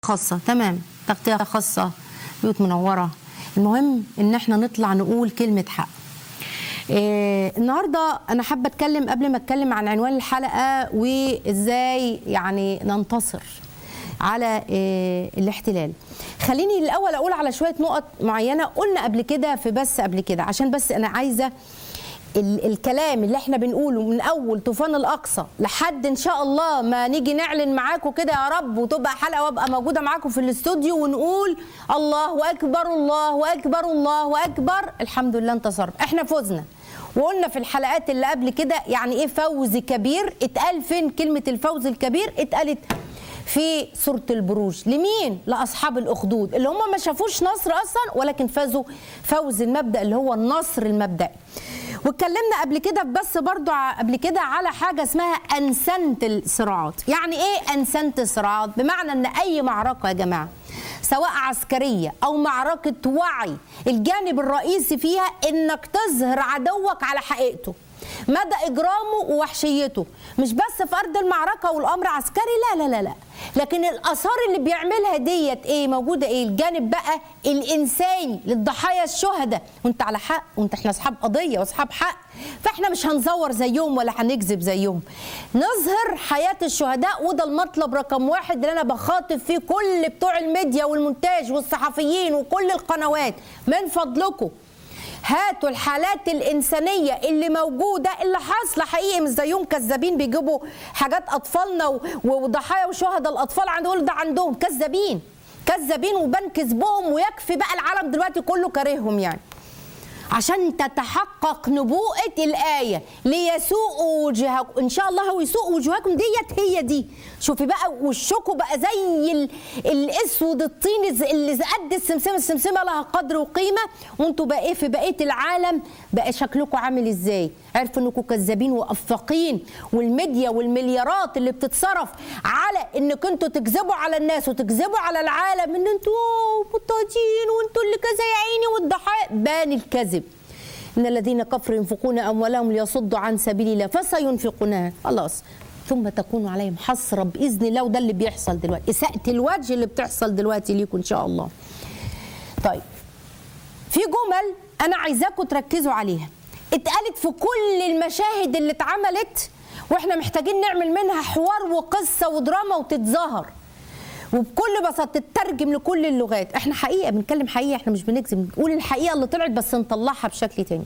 خاصة تمام تغطية خاصة بيوت منورة المهم ان احنا نطلع نقول كلمة حق إيه النهاردة انا حابة اتكلم قبل ما اتكلم عن عنوان الحلقة وازاي يعني ننتصر على إيه الاحتلال خليني الاول اقول على شوية نقط معينة قلنا قبل كده في بس قبل كده عشان بس انا عايزة ال- الكلام اللي احنا بنقوله من اول طوفان الاقصى لحد ان شاء الله ما نيجي نعلن معاكم كده يا رب وتبقى حلقه وابقى موجوده معاكم في الاستوديو ونقول الله اكبر الله اكبر الله اكبر الحمد لله انتصرنا احنا فزنا وقلنا في الحلقات اللي قبل كده يعني ايه فوز كبير اتقال فين كلمه الفوز الكبير اتقالت في سورة البروج لمين؟ لأصحاب الأخدود اللي هم ما شافوش نصر أصلا ولكن فازوا فوز المبدأ اللي هو النصر المبدئي واتكلمنا قبل كده بس برضو ع- قبل كده على حاجة اسمها أنسنة الصراعات يعني إيه أنسنة الصراعات؟ بمعنى أن أي معركة يا جماعة سواء عسكرية أو معركة وعي الجانب الرئيسي فيها إنك تظهر عدوك على حقيقته مدى اجرامه ووحشيته مش بس في ارض المعركه والامر عسكري لا لا لا لا لكن الاثار اللي بيعملها ديت ايه موجوده ايه الجانب بقى الانساني للضحايا الشهداء وانت على حق وانت احنا اصحاب قضيه واصحاب حق فاحنا مش هنزور زيهم ولا هنكذب زيهم نظهر حياه الشهداء وده المطلب رقم واحد اللي انا بخاطب فيه كل بتوع الميديا والمونتاج والصحفيين وكل القنوات من فضلكم هاتوا الحالات الإنسانية اللي موجودة اللي حاصلة حقيقي مش زيهم كذابين بيجيبوا حاجات أطفالنا و- وضحايا وشهداء الأطفال عندهم ده عندهم كذابين كذابين وبان كذبهم ويكفي بقى العالم دلوقتي كله كارههم يعني عشان تتحقق نبوءة الآية ليسوءوا وجوهكم إن شاء الله هو يسوء وجوهكم ديت هي دي شوفي بقى وشكوا بقى زي ال- الأسود الطين الز- اللي قد السمسمة السمسمة لها قدر وقيمة وانتوا بقى إيه في بقية العالم بقى شكلكم عامل إزاي عرفوا إنكم كذابين وأفاقين والميديا والمليارات اللي بتتصرف على إنكم انتوا تكذبوا على الناس وتكذبوا على العالم إن انتوا مضطهدين وانتوا اللي كذا يا عيني والضحايا بان الكذب إن الذين كفروا ينفقون أموالهم ليصدوا عن سبيل الله فسينفقونها خلاص ثم تكون عليهم حسرة بإذن الله وده اللي بيحصل دلوقتي إساءة الوجه اللي بتحصل دلوقتي ليكم إن شاء الله طيب في جمل أنا عايزاكم تركزوا عليها اتقالت في كل المشاهد اللي اتعملت واحنا محتاجين نعمل منها حوار وقصة ودراما وتتظاهر وبكل بساطه تترجم لكل اللغات احنا حقيقه بنتكلم حقيقه احنا مش بنكذب بنقول الحقيقه اللي طلعت بس نطلعها بشكل تاني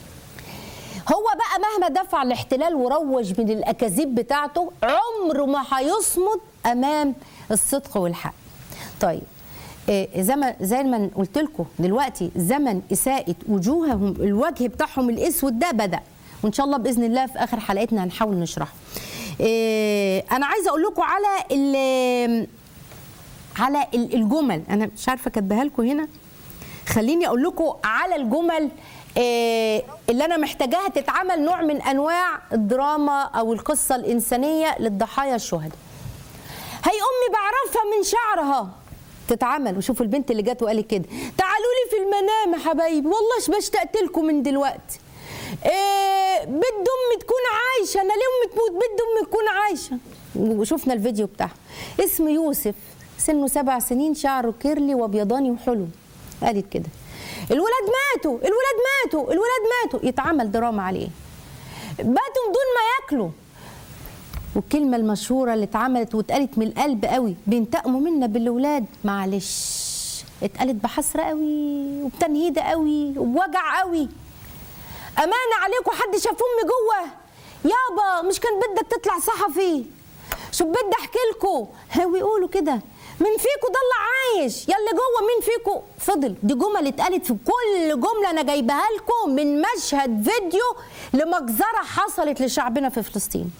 هو بقى مهما دفع الاحتلال وروج من الاكاذيب بتاعته عمره ما هيصمد امام الصدق والحق طيب إيه، زي ما زي ما قلت لكم دلوقتي زمن اساءه وجوههم الوجه بتاعهم الاسود ده بدا وان شاء الله باذن الله في اخر حلقتنا هنحاول نشرحه إيه، انا عايزه اقول لكم على ال- على ال- الجمل انا مش عارفه كاتباها لكم هنا خليني اقول لكم على الجمل آه، اللي انا محتاجاها تتعمل نوع من انواع الدراما او القصه الانسانيه للضحايا الشهداء هي امي بعرفها من شعرها تتعمل وشوفوا البنت اللي جت وقالت كده تعالوا لي في المنام يا حبايبي والله بشتقت لكم من دلوقتي إيه بد امي تكون عايشه انا ليه امي تموت بد امي تكون عايشه وشفنا الفيديو بتاعها اسمه يوسف سنه سبع سنين شعره كيرلي وابيضاني وحلو قالت كده الولاد ماتوا الولاد ماتوا الولاد ماتوا يتعمل دراما عليه باتوا بدون ما ياكلوا والكلمة المشهورة اللي اتعملت واتقالت من القلب قوي بينتقموا منا بالولاد معلش اتقالت بحسرة قوي وبتنهيدة قوي وبوجع قوي أمانة عليكم حد شاف أمي جوه يابا مش كان بدك تطلع صحفي شو بدي أحكي لكم ويقولوا كده مين فيكم ضل عايش يلي جوه مين فيكم فضل دي جمل اتقالت في كل جملة أنا جايبها لكم من مشهد فيديو لمجزرة حصلت لشعبنا في فلسطين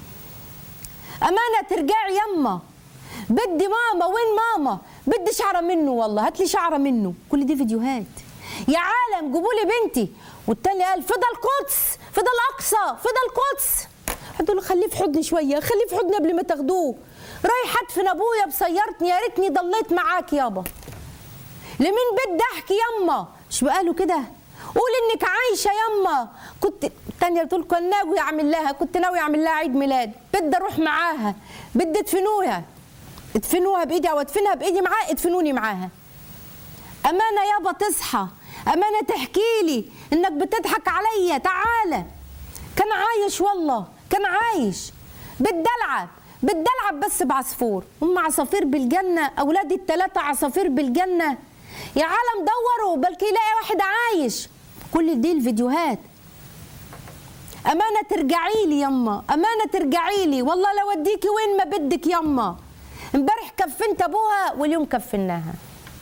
امانه ترجعي يما بدي ماما وين ماما بدي شعره منه والله هات لي شعره منه كل دي فيديوهات يا عالم جيبوا لي بنتي والتاني قال فدا القدس فدا الاقصى فدا القدس حد له خليه في حضني شويه خليه في حضني قبل ما تاخدوه رايح ادفن ابويا بسيارتني يا ريتني ضليت معاك يابا لمين بدي احكي يما مش بقالوا كده قول انك عايشه يما كنت التانية بتقول كنت ناوي اعمل لها كنت ناوي اعمل لها عيد ميلاد بدي اروح معاها بدي ادفنوها ادفنوها بايدي او ادفنها بايدي معاه ادفنوني معاها امانه يابا تصحى امانه تحكي لي انك بتضحك عليا تعالى كان عايش والله كان عايش بتدلعب بتدلعب بس بعصفور هم عصافير بالجنه اولادي الثلاثه عصافير بالجنه يا عالم دوروا بلكي يلاقي واحد عايش كل دي الفيديوهات امانه ترجعي لي يما امانه ترجعي لي والله لو اديكي وين ما بدك يما امبارح كفنت ابوها واليوم كفناها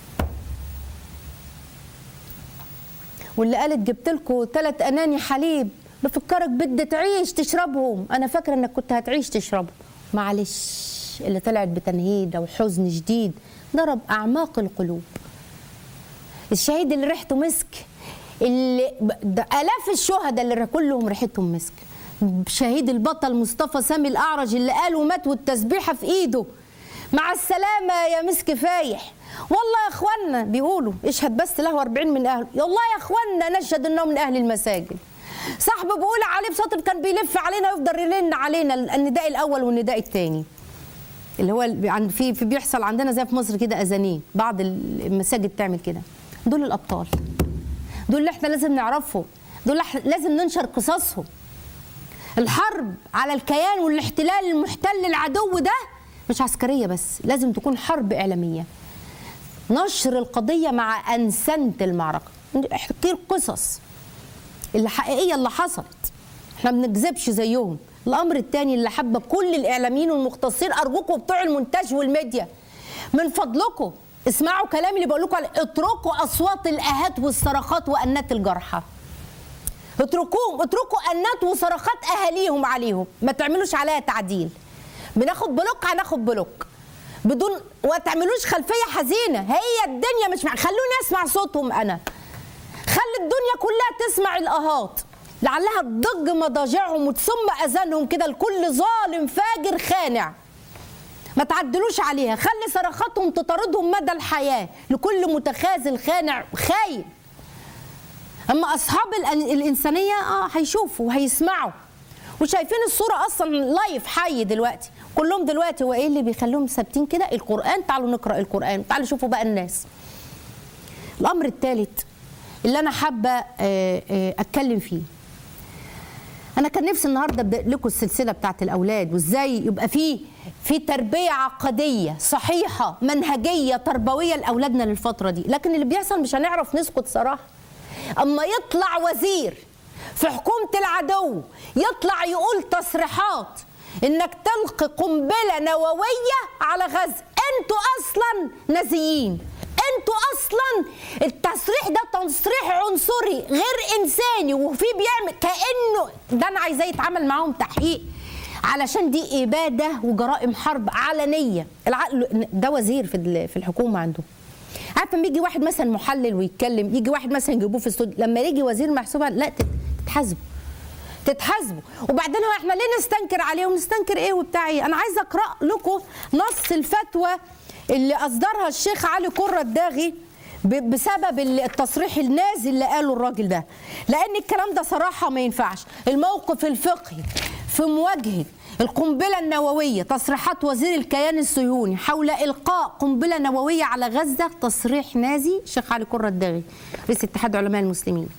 واللي قالت جبت لكم ثلاث اناني حليب بفكرك بدي تعيش تشربهم انا فاكره انك كنت هتعيش تشربهم معلش اللي طلعت بتنهيده وحزن شديد ضرب اعماق القلوب الشهيد اللي ريحته مسك اللي ده الاف الشهداء اللي كلهم ريحتهم مسك شهيد البطل مصطفى سامي الاعرج اللي قال ومات والتسبيحه في ايده مع السلامه يا مسك فايح والله يا اخوانا بيقولوا اشهد بس له 40 من اهله والله يا اخوانا نشهد انه من اهل المساجد صاحبه بيقول عليه بسطر كان بيلف علينا ويفضل يلن علينا النداء الاول والنداء الثاني اللي هو عند في في بيحصل عندنا زي في مصر كده اذانين بعض المساجد تعمل كده دول الابطال دول اللي احنا لازم نعرفهم دول لازم ننشر قصصهم الحرب على الكيان والاحتلال المحتل العدو ده مش عسكريه بس لازم تكون حرب اعلاميه نشر القضيه مع انسنه المعركه احكي القصص اللي حقيقيه اللي حصلت احنا ما بنكذبش زيهم الامر الثاني اللي حابه كل الاعلاميين والمختصين ارجوكم بتوع المونتاج والميديا من فضلكم اسمعوا كلامي اللي بقول لكم اتركوا اصوات الاهات والصرخات وانات الجرحى اتركوهم اتركوا انات وصرخات اهاليهم عليهم ما تعملوش عليها تعديل بناخد بلوك هناخد بلوك بدون وما تعملوش خلفيه حزينه هي الدنيا مش مع... خلوني اسمع صوتهم انا خلي الدنيا كلها تسمع الاهات لعلها تضج مضاجعهم وتسم اذانهم كده لكل ظالم فاجر خانع ما تعدلوش عليها خلي صرخاتهم تطاردهم مدى الحياه لكل متخاذل خانع خاين اما اصحاب الانسانيه اه هيشوفوا وهيسمعوا وشايفين الصوره اصلا لايف حي دلوقتي كلهم دلوقتي هو ايه اللي بيخليهم ثابتين كده القران تعالوا نقرا القران تعالوا شوفوا بقى الناس الامر الثالث اللي انا حابه اتكلم فيه انا كان نفسي النهارده ابدا لكم السلسله بتاعت الاولاد وازاي يبقى في في تربيه عقديه صحيحه منهجيه تربويه لاولادنا للفتره دي لكن اللي بيحصل مش هنعرف نسكت صراحه اما يطلع وزير في حكومه العدو يطلع يقول تصريحات انك تلقي قنبله نوويه على غزه انتوا اصلا نازيين انتوا اصلا التصريح ده تصريح عنصري غير انساني وفي بيعمل كانه ده انا عايزاه يتعمل معاهم تحقيق علشان دي اباده وجرائم حرب علنيه العقل ده وزير في في الحكومه عنده عارفه لما يجي واحد مثلا محلل ويتكلم يجي واحد مثلا يجيبوه في استوديو لما يجي وزير محسوبه لا تتحاسبوا تتحاسبوا وبعدين هو احنا ليه نستنكر عليهم نستنكر ايه وبتاع ايه انا عايزه اقرا لكم نص الفتوى اللي اصدرها الشيخ علي كرة الداغي بسبب التصريح النازل اللي قاله الراجل ده لان الكلام ده صراحه ما ينفعش الموقف الفقهي في مواجهه القنبله النوويه تصريحات وزير الكيان الصهيوني حول القاء قنبله نوويه على غزه تصريح نازي الشيخ علي كرة الداغي رئيس اتحاد علماء المسلمين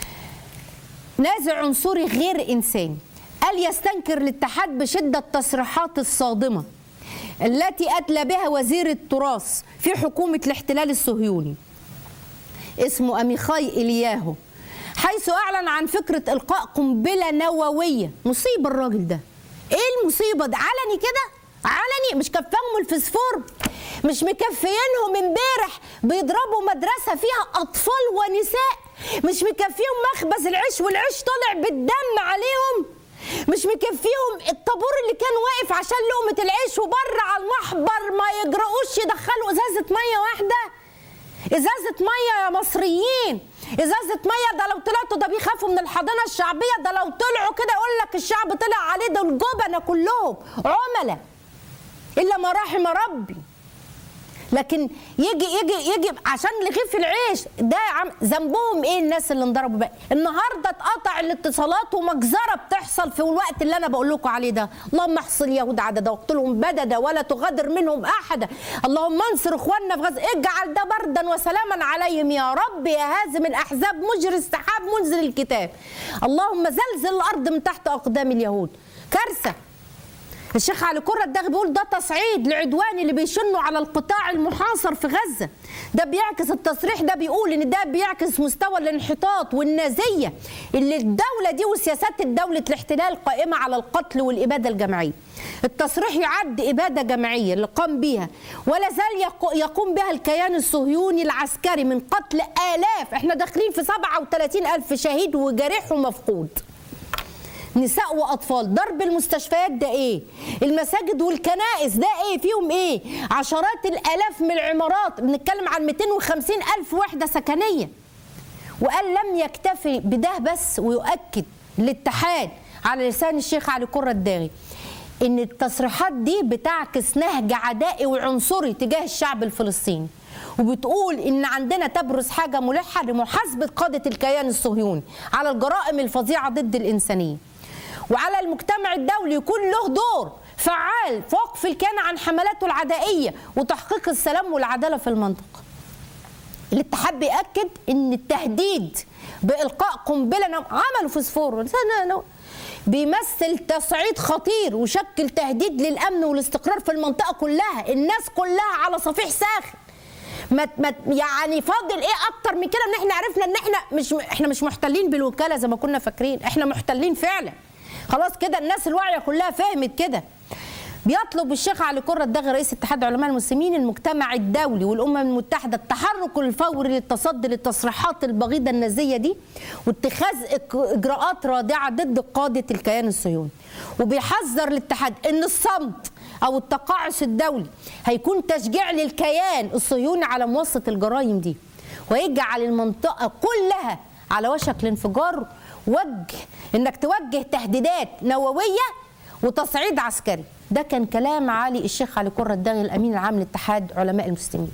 نازع عنصري غير انساني قال يستنكر الاتحاد بشده التصريحات الصادمه التي أدلى بها وزير التراث في حكومة الاحتلال الصهيوني اسمه أميخاي إلياهو حيث أعلن عن فكرة إلقاء قنبلة نووية مصيبة الراجل ده إيه المصيبة ده علني كده علني مش كفاهم الفسفور مش مكفيينهم امبارح بيضربوا مدرسة فيها أطفال ونساء مش مكفيهم مخبز العيش والعيش طالع بالدم عليهم مش مكفيهم الطابور اللي كان واقف عشان لقمة العيش وبره على المحبر ما يجرؤوش يدخلوا ازازة مية واحدة ازازة مية يا مصريين ازازة مية ده لو طلعتوا ده بيخافوا من الحضانة الشعبية ده لو طلعوا كده يقول لك الشعب طلع عليه دول جبنة كلهم عملاء الا ما رحم ربي لكن يجي يجي يجي عشان رغيف العيش ده عم ذنبهم ايه الناس اللي انضربوا بقى النهارده اتقطع الاتصالات ومجزره بتحصل في الوقت اللي انا بقول لكم عليه ده اللهم احصل اليهود عددا واقتلهم بددا ولا تغادر منهم احدا اللهم انصر اخواننا في غزه اجعل ده بردا وسلاما عليهم يا رب يا هازم الاحزاب مجري السحاب منزل الكتاب اللهم زلزل الارض من تحت اقدام اليهود كارثه الشيخ علي كرة الدغ بيقول ده تصعيد لعدوان اللي بيشنوا على القطاع المحاصر في غزة ده بيعكس التصريح ده بيقول ان ده بيعكس مستوى الانحطاط والنازية اللي الدولة دي وسياسات الدولة الاحتلال قائمة على القتل والإبادة الجماعية التصريح يعد إبادة جماعية اللي قام بيها ولا زال يقوم بها الكيان الصهيوني العسكري من قتل آلاف احنا داخلين في 37 ألف شهيد وجريح ومفقود نساء واطفال ضرب المستشفيات ده ايه المساجد والكنائس ده ايه فيهم ايه عشرات الالاف من العمارات بنتكلم عن 250 الف وحده سكنيه وقال لم يكتفي بده بس ويؤكد الاتحاد على لسان الشيخ علي كرة الداغي ان التصريحات دي بتعكس نهج عدائي وعنصري تجاه الشعب الفلسطيني وبتقول ان عندنا تبرز حاجه ملحه لمحاسبه قاده الكيان الصهيوني على الجرائم الفظيعه ضد الانسانيه وعلى المجتمع الدولي يكون له دور فعال في وقف الكيان عن حملاته العدائيه وتحقيق السلام والعداله في المنطقه. الاتحاد بيأكد ان التهديد بإلقاء قنبلة عملوا فوسفور بيمثل تصعيد خطير وشكل تهديد للأمن والاستقرار في المنطقة كلها الناس كلها على صفيح ساخن ما ما يعني فاضل ايه اكتر من كده ان احنا عرفنا ان احنا مش احنا مش محتلين بالوكاله زي ما كنا فاكرين احنا محتلين فعلا خلاص كده الناس الواعيه كلها فهمت كده بيطلب الشيخ علي كرة الدغ رئيس اتحاد علماء المسلمين المجتمع الدولي والامم المتحده التحرك الفوري للتصدي للتصريحات البغيضه النازيه دي واتخاذ اجراءات رادعه ضد قاده الكيان الصهيوني وبيحذر الاتحاد ان الصمت او التقاعس الدولي هيكون تشجيع للكيان الصهيوني على مواصله الجرائم دي ويجعل المنطقه كلها على وشك الانفجار وجه انك توجه تهديدات نوويه وتصعيد عسكري ده كان كلام علي الشيخ علي كرة الداغي الامين العام لاتحاد علماء المسلمين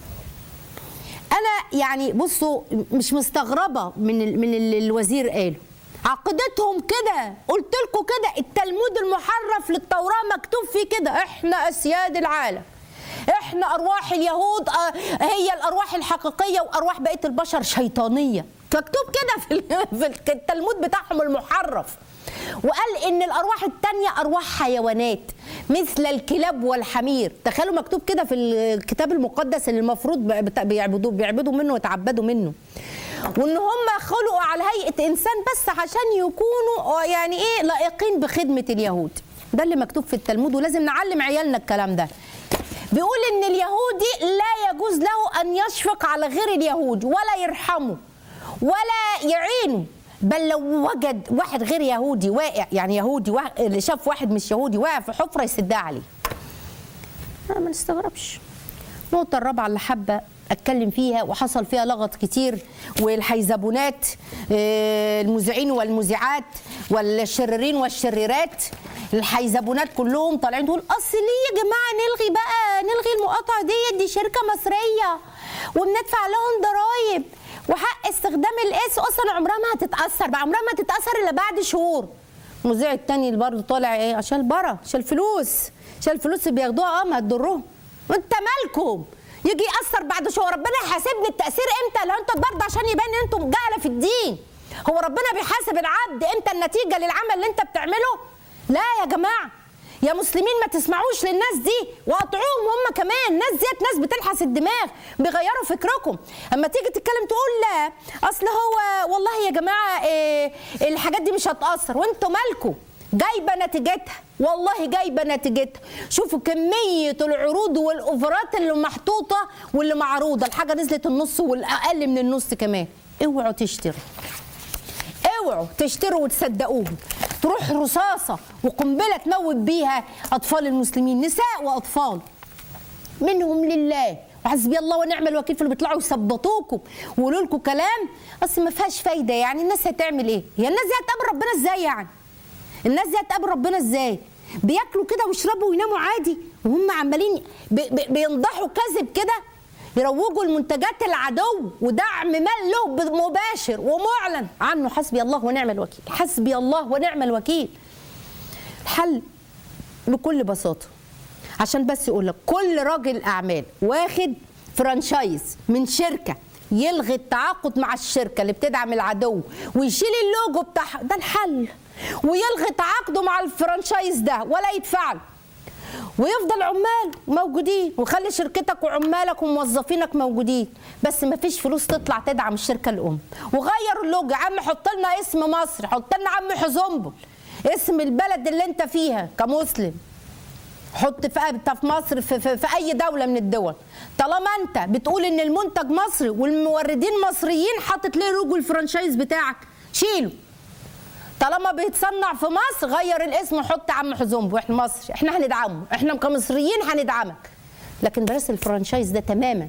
انا يعني بصوا مش مستغربه من ال من اللي الوزير قاله عقيدتهم كده قلت لكم كده التلمود المحرف للتوراه مكتوب فيه كده احنا اسياد العالم احنا ارواح اليهود هي الارواح الحقيقيه وارواح بقيه البشر شيطانيه مكتوب كده في في التلمود بتاعهم المحرف وقال ان الارواح التانية ارواح حيوانات مثل الكلاب والحمير تخيلوا مكتوب كده في الكتاب المقدس اللي المفروض بيعبدوا بيعبدوا منه ويتعبدوا منه وان هم خلقوا على هيئه انسان بس عشان يكونوا يعني ايه لائقين بخدمه اليهود ده اللي مكتوب في التلمود ولازم نعلم عيالنا الكلام ده بيقول ان اليهودي لا يجوز له ان يشفق على غير اليهود ولا يرحمه ولا يعينه بل لو وجد واحد غير يهودي واقع يعني يهودي واحد شاف واحد مش يهودي واقع في حفره يسدها عليه ما نستغربش النقطه الرابعه اللي حابه اتكلم فيها وحصل فيها لغط كتير والحيزبونات المذيعين والمذيعات والشريرين والشريرات الحيزبونات كلهم طالعين تقول اصل ليه يا جماعه نلغي بقى نلغي المقاطعه دي دي شركه مصريه وبندفع لهم ضرايب وحق استخدام الاس اصلا عمرها ما هتتاثر بقى عمرها ما هتتاثر الا بعد شهور المذيع التاني اللي برضه طالع ايه عشان البرا عشان الفلوس عشان الفلوس اللي بياخدوها اه ما هتضرهم وانت مالكم يجي ياثر بعد شهور ربنا يحاسبني التاثير امتى لو انتوا برضه عشان يبان ان انتم جهله في الدين هو ربنا بيحاسب العبد امتى النتيجه للعمل اللي انت بتعمله لا يا جماعه يا مسلمين ما تسمعوش للناس دي وقطعوهم هم كمان الناس ديت ناس بتلحس الدماغ بيغيروا فكركم اما تيجي تتكلم تقول لا اصل هو والله يا جماعه إيه الحاجات دي مش هتاثر وانتوا مالكم جايبه نتيجتها والله جايبه نتيجتها شوفوا كميه العروض والاوفرات اللي محطوطه واللي معروضه الحاجه نزلت النص والاقل من النص كمان اوعوا تشتروا اوعوا تشتروا وتصدقوهم تروح رصاصة وقنبلة تموت بيها أطفال المسلمين نساء وأطفال منهم لله وحسبي الله ونعم الوكيل في اللي بيطلعوا يثبطوكم ويقولوا لكم كلام اصل ما فيهاش فايده يعني الناس هتعمل ايه؟ هي الناس دي هتقابل ربنا ازاي يعني؟ الناس دي هتقابل ربنا ازاي؟ بياكلوا كده ويشربوا ويناموا عادي وهم عمالين بي بي بينضحوا كذب كده يروجوا المنتجات العدو ودعم مال له مباشر ومعلن عنه حسبي الله ونعم الوكيل حسبي الله ونعم الوكيل الحل بكل بساطه عشان بس يقول لك كل راجل اعمال واخد فرانشايز من شركه يلغي التعاقد مع الشركه اللي بتدعم العدو ويشيل اللوجو بتاعها ده الحل ويلغي تعاقده مع الفرانشايز ده ولا يدفع له ويفضل عمال موجودين وخلي شركتك وعمالك وموظفينك موجودين بس ما فيش فلوس تطلع تدعم الشركه الام وغير اللوجو يا عم حط لنا اسم مصر حط لنا عم حزنبل اسم البلد اللي انت فيها كمسلم حط في انت في مصر في, في, في اي دوله من الدول طالما انت بتقول ان المنتج مصري والموردين مصريين حاطط ليه لوجو الفرانشايز بتاعك شيله طالما بيتصنع في مصر غير الاسم وحط عم حزنبو احنا مصر احنا هندعمه احنا كمصريين هندعمك لكن بلاش الفرانشايز ده تماما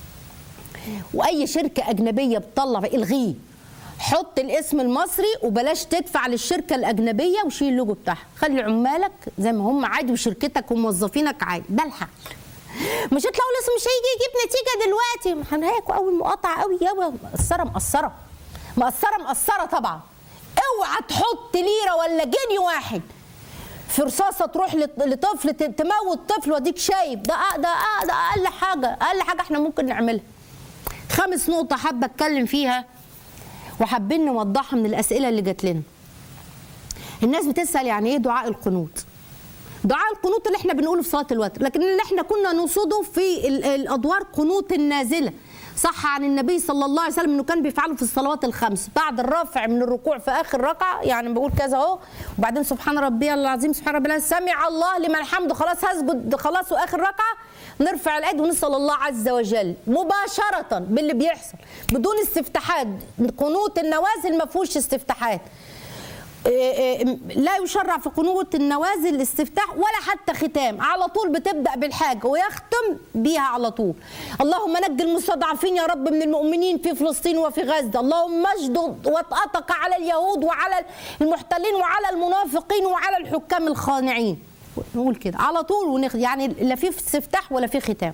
واي شركه اجنبيه بتطلع الغيه حط الاسم المصري وبلاش تدفع للشركه الاجنبيه وشيل اللوجو بتاعها خلي عمالك زي ما هم عادي وشركتك وموظفينك عادي ده الحل مش هتلاقوا الاسم مش هيجي يجيب نتيجه دلوقتي هنهاكوا اول مقاطعه قوي يا مقصره مقصره مقصره مقصره طبعا اوعى تحط ليره ولا جنيه واحد في رصاصه تروح لطفل تموت طفل واديك شايف ده ده ده اقل حاجه اقل حاجه احنا ممكن نعملها خامس نقطه حابه اتكلم فيها وحابين نوضحها من الاسئله اللي جات لنا الناس بتسال يعني ايه دعاء القنوت دعاء القنوت اللي احنا بنقوله في صلاه الوتر لكن اللي احنا كنا نقصده في الادوار قنوت النازله صح عن النبي صلى الله عليه وسلم انه كان بيفعله في الصلوات الخمس بعد الرفع من الركوع في اخر ركعه يعني بقول كذا اهو وبعدين سبحان ربي العظيم سبحان ربي سمع الله لمن حمده خلاص هسجد خلاص واخر ركعه نرفع الايد ونسال الله عز وجل مباشره باللي بيحصل بدون استفتاحات قنوت النوازل ما فيهوش استفتاحات لا يشرع في قنوت النوازل الاستفتاح ولا حتى ختام على طول بتبدا بالحاجه ويختم بيها على طول اللهم نجي المستضعفين يا رب من المؤمنين في فلسطين وفي غزه اللهم اجدد وطأتك على اليهود وعلى المحتلين وعلى المنافقين وعلى الحكام الخانعين نقول كده على طول ونخ... يعني لا في استفتاح ولا في ختام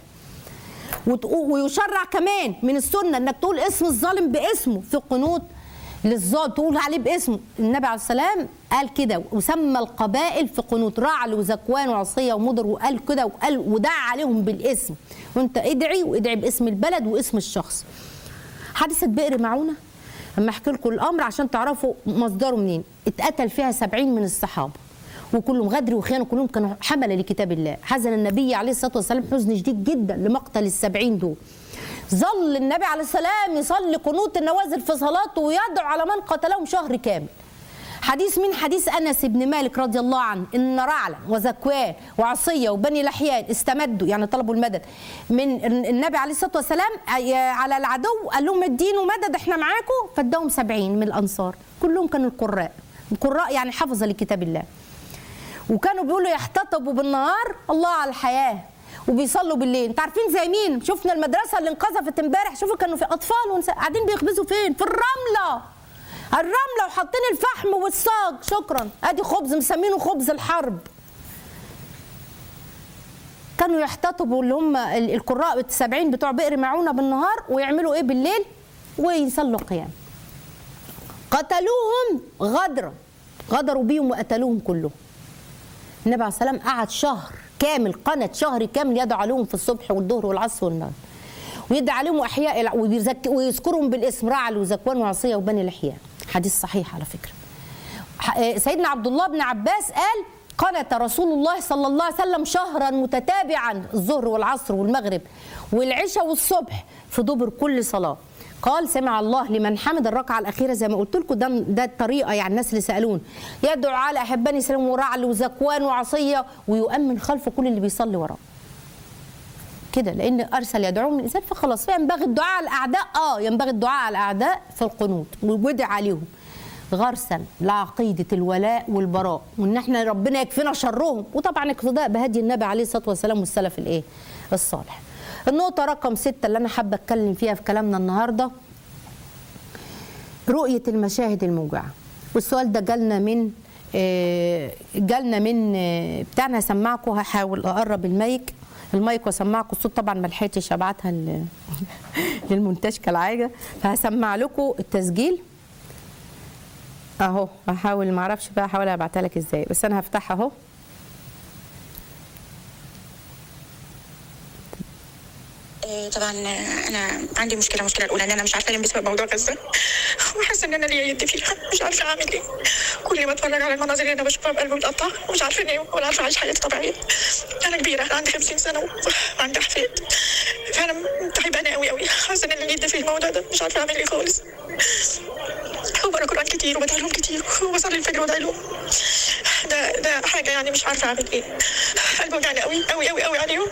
ويشرع كمان من السنه انك تقول اسم الظالم باسمه في القنوت للظالم تقول عليه باسمه النبي عليه السلام قال كده وسمى القبائل في قنوت رعل وزكوان وعصيه ومضر وقال كده وقال ودعا عليهم بالاسم وانت ادعي وادعي باسم البلد واسم الشخص حادثه بئر معونه اما احكي لكم الامر عشان تعرفوا مصدره منين اتقتل فيها سبعين من الصحابه وكلهم غدر وخيانه كلهم كانوا حمله لكتاب الله حزن النبي عليه الصلاه والسلام حزن شديد جدا لمقتل السبعين دول ظل النبي عليه السلام يصلي قنوت النوازل في صلاته ويدعو على من قتلهم شهر كامل حديث من حديث انس بن مالك رضي الله عنه ان رعلا وزكوان وعصيه وبني لحيان استمدوا يعني طلبوا المدد من النبي عليه الصلاه والسلام على العدو قال لهم ادينوا مدد احنا معاكم فاداهم سبعين من الانصار كلهم كانوا القراء القراء يعني حفظه لكتاب الله وكانوا بيقولوا يحتطبوا بالنهار الله على الحياه وبيصلوا بالليل انتوا عارفين زي مين شفنا المدرسه اللي انقذفت امبارح شوفوا كانوا في اطفال ونساء قاعدين بيخبزوا فين في الرمله الرمله وحاطين الفحم والصاج شكرا ادي خبز مسمينه خبز الحرب كانوا يحتطبوا اللي هم القراء السبعين بتوع بئر معونه بالنهار ويعملوا ايه بالليل ويصلوا قيام قتلوهم غدرا غدروا بيهم وقتلوهم كلهم النبي عليه السلام قعد شهر كامل قنت شهر كامل يدعو عليهم في الصبح والظهر والعصر والنهار ويدعي عليهم احياء ويزك ويذكرهم بالاسم رعل وزكوان وعصيه وبني لحيان حديث صحيح على فكره سيدنا عبد الله بن عباس قال قنت رسول الله صلى الله عليه وسلم شهرا متتابعا الظهر والعصر والمغرب والعشاء والصبح في دبر كل صلاه قال سمع الله لمن حمد الركعه الاخيره زي ما قلت لكم ده ده الطريقه يعني الناس اللي سالون يدعو على احباني سلام ورعل وزكوان وعصيه ويؤمن خلفه كل اللي بيصلي وراه كده لان ارسل يدعوهم الانسان فخلاص فينبغي الدعاء على الاعداء اه ينبغي الدعاء على الاعداء في القنوت وودع عليهم غرسا لعقيده الولاء والبراء وان احنا ربنا يكفينا شرهم وطبعا اقتداء بهدي النبي عليه الصلاه والسلام والسلف الايه الصالح النقطة رقم ستة اللي أنا حابة أتكلم فيها في كلامنا النهاردة رؤية المشاهد الموجعة والسؤال ده جالنا من جالنا من بتاعنا هسمعكم هحاول أقرب المايك المايك واسمعكم الصوت طبعا ما لحقتش ابعتها ل- للمونتاج كالعاده فهسمع لكم التسجيل اهو هحاول ما اعرفش بقى احاول ابعتها لك ازاي بس انا هفتحها اهو آه، طبعا آه، انا عندي مشكله مشكله الاولى ان انا مش عارفه انام بسبب موضوع غزه وحاسه ان انا ليا يد فيها مش عارفه اعمل ايه كل ما اتفرج على المناظر اللي انا بشوفها بقلبي بيتقطع ومش عارفه انام ولا عارفه اعيش حياتي طبيعيه انا كبيره عندي 50 سنه وعندي حفيد فانا تعبانه قوي قوي حاسه ان انا ليا يد في الموضوع ده مش عارفه اعمل ايه خالص وبقرا قران كتير وبدعي لهم كتير وبصلي الفجر وادعي لهم ده ده حاجه يعني مش عارفه اعمل ايه قلبي وجعني قوي قوي قوي قوي عليهم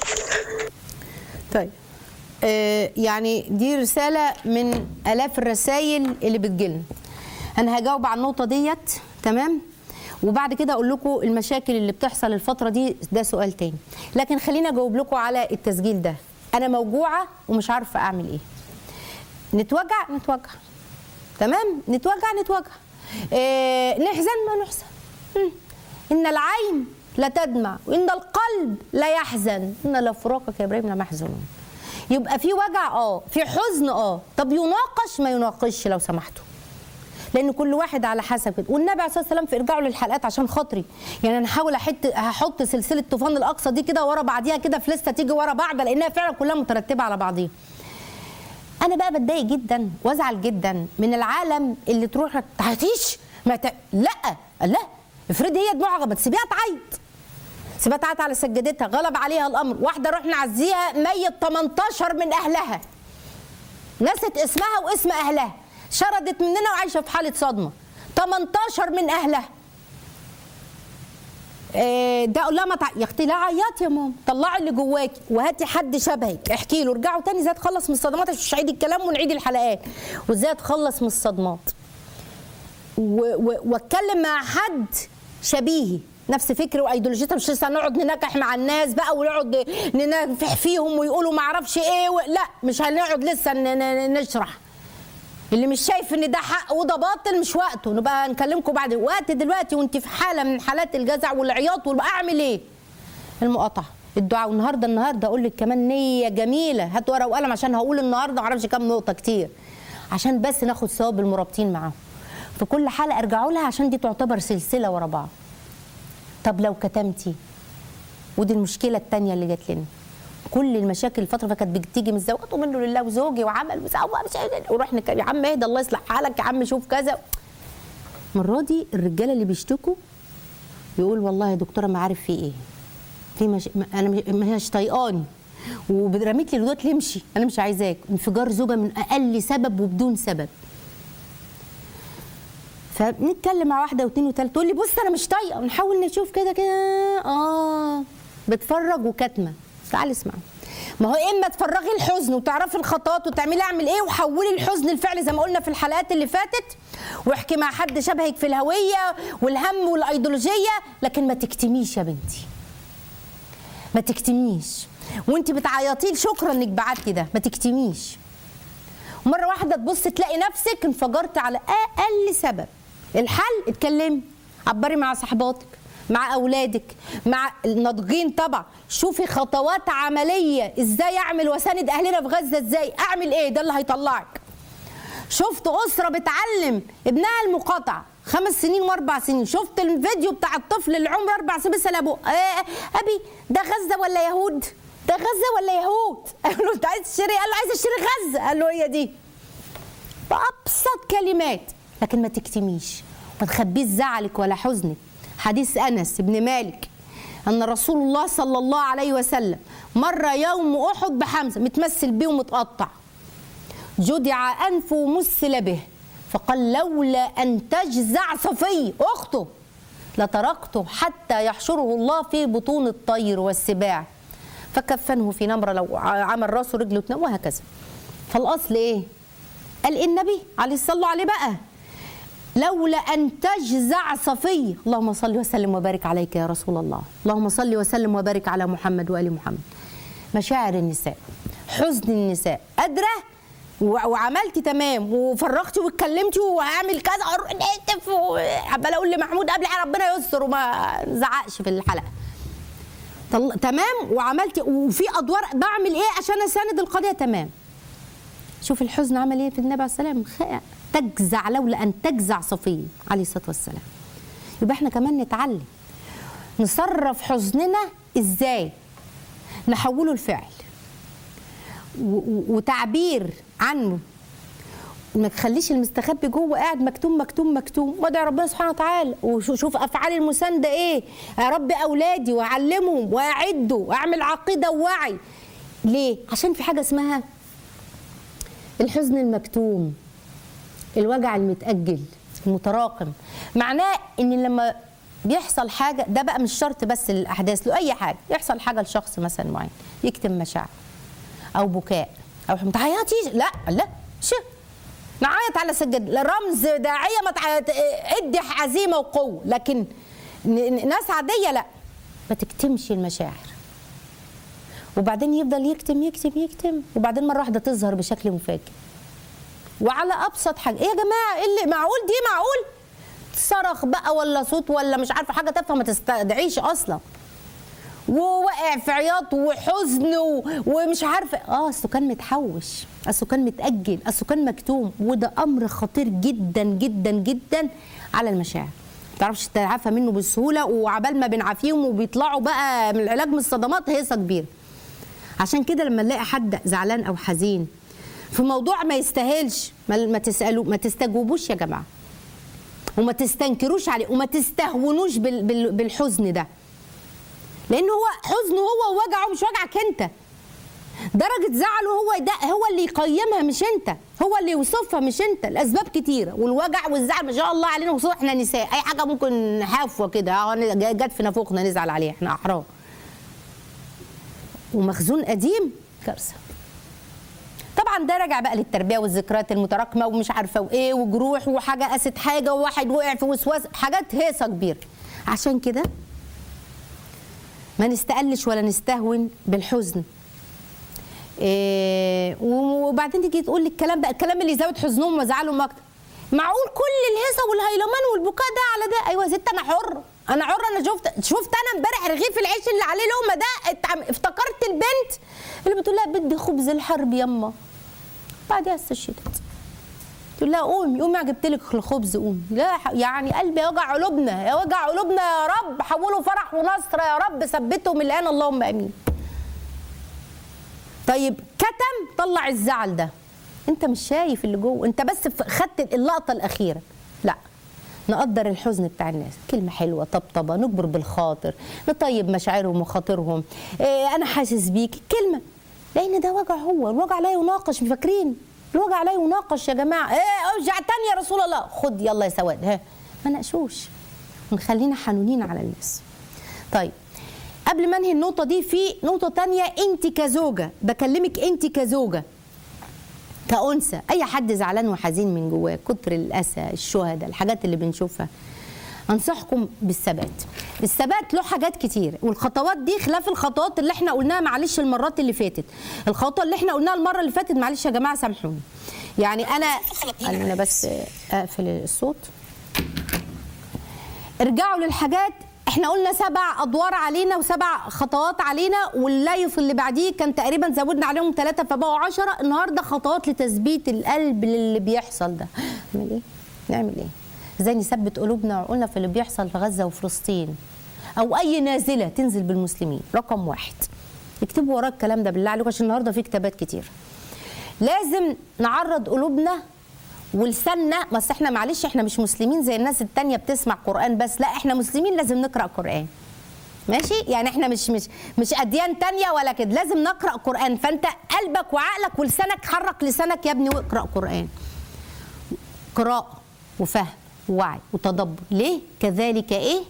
طيب آه يعني دي رسالة من آلاف الرسائل اللي بتجيلنا أنا هجاوب على النقطة ديت تمام وبعد كده أقول لكم المشاكل اللي بتحصل الفترة دي ده سؤال تاني لكن خليني أجاوب لكم على التسجيل ده أنا موجوعة ومش عارفة أعمل إيه نتوجع نتوجع تمام نتوجع نتوجع آه نحزن ما نحزن مم. إن العين لا تدمع وإن القلب لا يحزن إن لفراقك يا إبراهيم لمحزونون يبقى في وجع اه في حزن اه طب يناقش ما يناقشش لو سمحتوا لان كل واحد على حسب كده والنبي عليه الصلاه والسلام في ارجعوا للحلقات عشان خاطري يعني انا هحاول احط هحط سلسله طوفان الاقصى دي كده ورا بعضيها كده في لسته تيجي ورا بعض لانها فعلا كلها مترتبه على بعضيها انا بقى بتضايق جدا وازعل جدا من العالم اللي تروح تعيطيش ما ت... لا لا افرضي هي دموعها غلط سيبيها تعيط سيبها تعيط على سجادتها غلب عليها الامر واحده رحنا نعزيها ميت 18 من اهلها نست اسمها واسم اهلها شردت مننا وعايشه في حاله صدمه 18 من اهلها إيه ده اقول لها ما تع... يا اختي لا عيطي يا ماما طلعي اللي جواكي وهاتي حد شبهك احكي له ارجعوا تاني ازاي اتخلص من الصدمات عشان مش هعيد الكلام ونعيد الحلقات وازاي اتخلص من الصدمات و- و- واتكلم مع حد شبيهي نفس فكري وايديولوجيتها مش لسه نقعد نناكح مع الناس بقى ونقعد ننافح فيهم ويقولوا ما اعرفش ايه و... لا مش هنقعد لسه ن... ن... نشرح اللي مش شايف ان ده حق وده باطل مش وقته نبقى نكلمكم بعد وقت دلوقتي وانت في حاله من حالات الجزع والعياط والبقى اعمل ايه المقاطعه الدعاء والنهارده النهارده اقول لك كمان نيه جميله هات ورقه وقلم عشان هقول النهارده معرفش كام نقطه كتير عشان بس ناخد ثواب المرابطين معاهم في كل حلقه ارجعوا لها عشان دي تعتبر سلسله ورا بعض طب لو كتمتي ودي المشكله الثانيه اللي جات لنا كل المشاكل الفتره اللي كانت بتيجي من الزواج ومنه لله وزوجي وعمل وسوى مش عارف- ورحنا نتكلم، يا عم اهدى الله يصلح حالك يا عم شوف كذا المره دي الرجاله اللي بيشتكوا يقول والله يا دكتوره ما عارف في ايه في مش... ما- انا مش- مش طايقاني ورميت لي الوداد امشي انا مش عايزاك انفجار زوجه من اقل سبب وبدون سبب فبنتكلم مع واحده واثنين وثالثه تقول لي بص انا مش طايقه ونحاول نشوف كده كده اه بتفرج وكاتمه تعالي اسمع ما هو اما تفرغي الحزن وتعرفي الخطوات وتعملي اعمل ايه وحولي الحزن لفعل زي ما قلنا في الحلقات اللي فاتت واحكي مع حد شبهك في الهويه والهم والايديولوجيه لكن ما تكتميش يا بنتي ما تكتميش وانت بتعيطي شكرا انك بعتي ده ما تكتميش مره واحده تبص تلاقي نفسك انفجرت على اقل سبب الحل اتكلمي عبري مع صحباتك مع اولادك مع الناضجين طبعا شوفي خطوات عمليه ازاي اعمل واساند اهلنا في غزه ازاي اعمل ايه ده اللي هيطلعك شفت اسره بتعلم ابنها المقاطعه خمس سنين واربع سنين شفت الفيديو بتاع الطفل اللي عمره اربع سنين بيسال ابوه آه ابي ده غزه ولا يهود ده غزه ولا يهود قال له انت عايز تشتري قال له عايز اشتري غزه قال له هي دي بأبسط كلمات لكن ما تكتميش ما تخبيش زعلك ولا حزنك حديث أنس بن مالك أن رسول الله صلى الله عليه وسلم مر يوم أحد بحمزة متمثل بيه ومتقطع جدع أنفه مسل به فقال لولا أن تجزع صفي أخته لتركته حتى يحشره الله في بطون الطير والسباع فكفنه في نمرة لو عمل راسه رجله تنام وهكذا فالأصل إيه؟ قال إيه النبي عليه الصلاة عليه بقى لولا أن تجزع صفي اللهم صل وسلم وبارك عليك يا رسول الله اللهم صل وسلم وبارك على محمد وآل محمد مشاعر النساء حزن النساء قادرة و- وعملتي تمام وفرغتي واتكلمتي وهعمل كذا أروح نهتف عماله اقول لمحمود قبل ربنا يستر وما نزعقش في الحلقه طل... تمام وعملت وفي ادوار بعمل ايه عشان اساند القضيه تمام شوف الحزن عمل ايه في النبي عليه السلام خ- تجزع لولا ان تجزع صفيه عليه الصلاه والسلام يبقى احنا كمان نتعلم نصرف حزننا ازاي نحوله لفعل و- و- وتعبير عنه ما تخليش المستخبي جوه قاعد مكتوم مكتوم مكتوم وادعي ربنا سبحانه وتعالى وشوف افعال المسانده ايه اربي اولادي واعلمهم واعده واعمل عقيده ووعي ليه عشان في حاجه اسمها الحزن المكتوم الوجع المتاجل المتراكم معناه ان لما بيحصل حاجه ده بقى مش شرط بس للاحداث له اي حاجه يحصل حاجه لشخص مثلا معين يكتم مشاعر او بكاء او ما تعيطيش لا لا شو نعيط على سجد رمز داعيه ما تعيط ادي عزيمه وقوه لكن ن- ن- ناس عاديه لا ما تكتمش المشاعر وبعدين يفضل يكتم يكتم يكتم وبعدين مره واحده تظهر بشكل مفاجئ وعلى ابسط حاجه ايه يا جماعه ايه اللي معقول دي معقول صرخ بقى ولا صوت ولا مش عارفه حاجه تافهه ما تستدعيش اصلا وواقع في عياط وحزن و... ومش عارفه اه اصله كان متحوش اصله كان متاجل اصله كان مكتوم وده امر خطير جدا جدا جدا على المشاعر ما تعرفش تتعافى منه بسهوله وعبال ما بنعافيهم وبيطلعوا بقى من العلاج من الصدمات هيصه كبيره عشان كده لما نلاقي حد زعلان او حزين في موضوع ما يستاهلش ما ما تسالوا ما تستجوبوش يا جماعه وما تستنكروش عليه وما تستهونوش بال... بال... بالحزن ده لان هو حزنه هو ووجعه مش وجعك انت درجة زعله هو ده هو اللي يقيمها مش انت هو اللي يوصفها مش انت الاسباب كتيرة والوجع والزعل ما شاء الله علينا وخصوصا احنا نساء اي حاجة ممكن حافوة كده اه جت في نافوخنا نزعل عليها احنا احرار ومخزون قديم كارثة طبعا ده راجع بقى للتربيه والذكريات المتراكمه ومش عارفه وايه وجروح وحاجه قست حاجه وواحد وقع في وسواس حاجات هيصه كبيره عشان كده ما نستقلش ولا نستهون بالحزن إيه وبعدين تيجي تقول لي الكلام ده الكلام اللي يزود حزنهم وزعلهم اكتر معقول كل الهيصه والهيلمان والبكاء ده على ده ايوه يا ست انا حر انا حر انا شفت شفت انا امبارح رغيف العيش اللي عليه لقمه ده اتعم- افتكرت البنت اللي بتقول لها بدي خبز الحرب يما بعدها استشهدت تقول لها قومي قومي جبت لك الخبز قومي لا ح- يعني قلبي يا وجع قلوبنا يا وجع قلوبنا يا رب حولوا فرح ونصر يا رب ثبتهم الان اللهم امين طيب كتم طلع الزعل ده انت مش شايف اللي جوه انت بس ف- خدت اللقطه الاخيره لا نقدر الحزن بتاع الناس كلمة حلوة طبطبة نجبر بالخاطر نطيب مشاعرهم وخاطرهم إيه أنا حاسس بيك كلمة لأن ده وجع هو الوجع لا يناقش مش فاكرين الوجع لا يناقش يا جماعة إيه أوجع تاني يا رسول الله خد يلا يا سواد ها ما ناقشوش ونخلينا حنونين على الناس طيب قبل ما انهي النقطة دي في نقطة تانية انت كزوجة بكلمك انت كزوجة كأنثى أي حد زعلان وحزين من جواه كتر الأسى الشهداء الحاجات اللي بنشوفها أنصحكم بالثبات الثبات له حاجات كتير والخطوات دي خلاف الخطوات اللي احنا قلناها معلش المرات اللي فاتت الخطوة اللي احنا قلناها المرة اللي فاتت معلش يا جماعة سامحوني يعني أنا أنا بس أقفل الصوت ارجعوا للحاجات احنا قلنا سبع ادوار علينا وسبع خطوات علينا واللايف اللي بعديه كان تقريبا زودنا عليهم ثلاثه فبقوا عشرة النهارده خطوات لتثبيت القلب للي بيحصل ده نعمل ايه؟ نعمل ايه؟ ازاي نثبت قلوبنا وعقولنا في اللي بيحصل في غزه وفلسطين او اي نازله تنزل بالمسلمين رقم واحد اكتبوا وراء الكلام ده بالله عليكم عشان النهارده في كتابات كتير لازم نعرض قلوبنا ولساننا بس احنا معلش احنا مش مسلمين زي الناس التانية بتسمع قرآن بس لا احنا مسلمين لازم نقرأ قرآن ماشي يعني احنا مش مش مش اديان تانية ولا كده لازم نقرأ قرآن فانت قلبك وعقلك ولسانك حرك لسانك يا ابني واقرأ قرآن قراءة وفهم ووعي وتدبر ليه كذلك ايه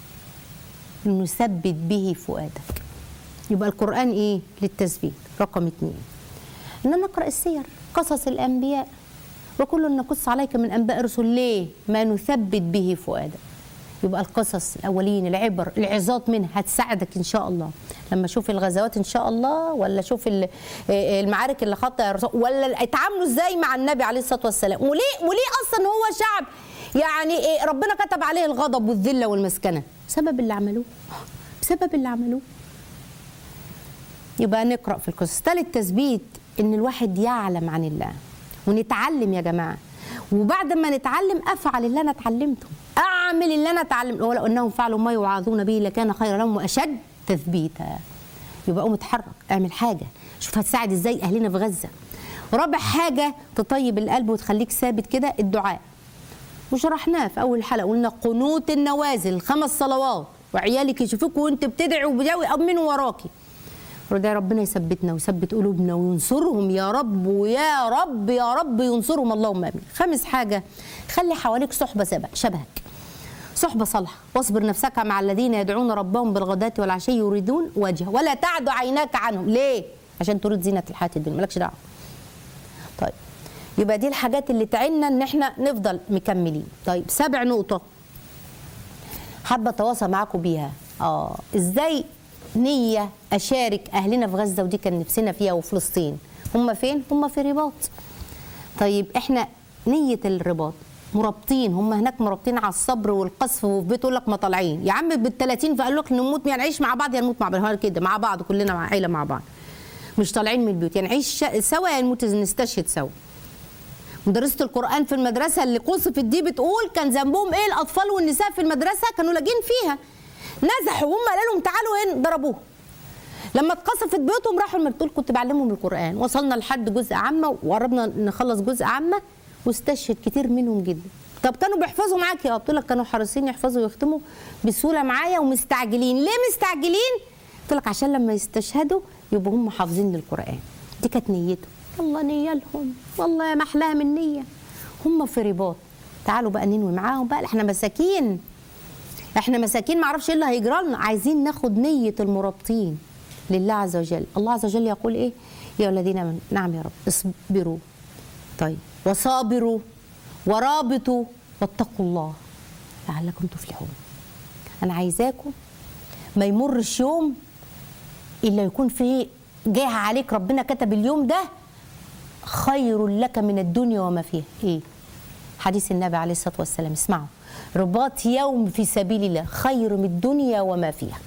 نثبت به فؤادك يبقى القرآن ايه للتثبيت رقم اتنين ان نقرأ السير قصص الانبياء وكل نقص عليك من انباء الرسل ليه ما نثبت به فؤادك يبقى القصص الاولين العبر العظات منها هتساعدك ان شاء الله لما اشوف الغزوات ان شاء الله ولا اشوف ال- المعارك اللي خاضها الرسول ولا اتعاملوا ازاي مع النبي عليه الصلاه والسلام وليه وليه اصلا هو شعب يعني إيه ربنا كتب عليه الغضب والذله والمسكنه بسبب اللي عملوه بسبب اللي عملوه يبقى نقرا في القصص ثالث تثبيت ان الواحد يعلم عن الله ونتعلم يا جماعه وبعد ما نتعلم افعل اللي انا اتعلمته اعمل اللي انا اتعلمته ولو انهم فعلوا ما يوعظون به لكان خيرا لهم واشد تثبيتا يبقى قوم اتحرك اعمل حاجه شوف هتساعد ازاي اهلنا في غزه رابع حاجه تطيب القلب وتخليك ثابت كده الدعاء وشرحناه في اول حلقه قلنا قنوت النوازل خمس صلوات وعيالك يشوفوك وانت بتدعي وبجاوي امنوا وراكي ودعي ربنا يثبتنا ويثبت قلوبنا وينصرهم يا رب ويا رب يا رب ينصرهم اللهم امين خامس حاجه خلي حواليك صحبه سبق شبهك صحبة صالحة واصبر نفسك مع الذين يدعون ربهم بالغداة والعشي يريدون وجهه ولا تعد عيناك عنهم ليه؟ عشان تريد زينة الحياة الدنيا مالكش دعوة طيب يبقى دي الحاجات اللي تعيننا ان احنا نفضل مكملين طيب سابع نقطة حابة اتواصل معاكم بيها اه ازاي نية اشارك اهلنا في غزة ودي كان نفسنا فيها وفلسطين هم فين؟ هم في رباط طيب احنا نية الرباط مرابطين هم هناك مرابطين على الصبر والقصف وفي بيت يقول لك ما طالعين يا عم بال 30 فقال لك نموت يعني نعيش مع بعض يا نموت مع بعض هو كده مع بعض كلنا مع عيله مع بعض مش طالعين من البيوت يعني نعيش شا- سوا يا نموت نستشهد سوا مدرسة القرآن في المدرسة اللي قصفت دي بتقول كان ذنبهم ايه الأطفال والنساء في المدرسة كانوا لاجين فيها نزحوا وهم قالوا لهم تعالوا هنا ضربوهم لما اتقصفت بيوتهم راحوا المكتول كنت بعلمهم القرآن وصلنا لحد جزء عامة وقربنا نخلص جزء عامة واستشهد كتير منهم جدا طب كانوا بيحفظوا معاك يا قلت لك كانوا حريصين يحفظوا ويختموا بسهوله معايا ومستعجلين ليه مستعجلين قلت لك عشان لما يستشهدوا يبقوا هم حافظين للقران دي كانت نيتهم والله نيه لهم والله يا محلاها من نيه هم في رباط تعالوا بقى ننوي معاهم بقى احنا مساكين احنا مساكين معرفش ايه اللي هيجرى لنا عايزين ناخد نيه المرابطين لله عز وجل الله عز وجل يقول ايه يا الذين امنوا نعم يا رب اصبروا طيب وصابروا ورابطوا واتقوا الله لعلكم تفلحون انا عايزاكم ما يمرش يوم الا يكون فيه جاه عليك ربنا كتب اليوم ده خير لك من الدنيا وما فيها ايه حديث النبي عليه الصلاه والسلام اسمعوا رباط يوم في سبيل الله خير من الدنيا وما فيها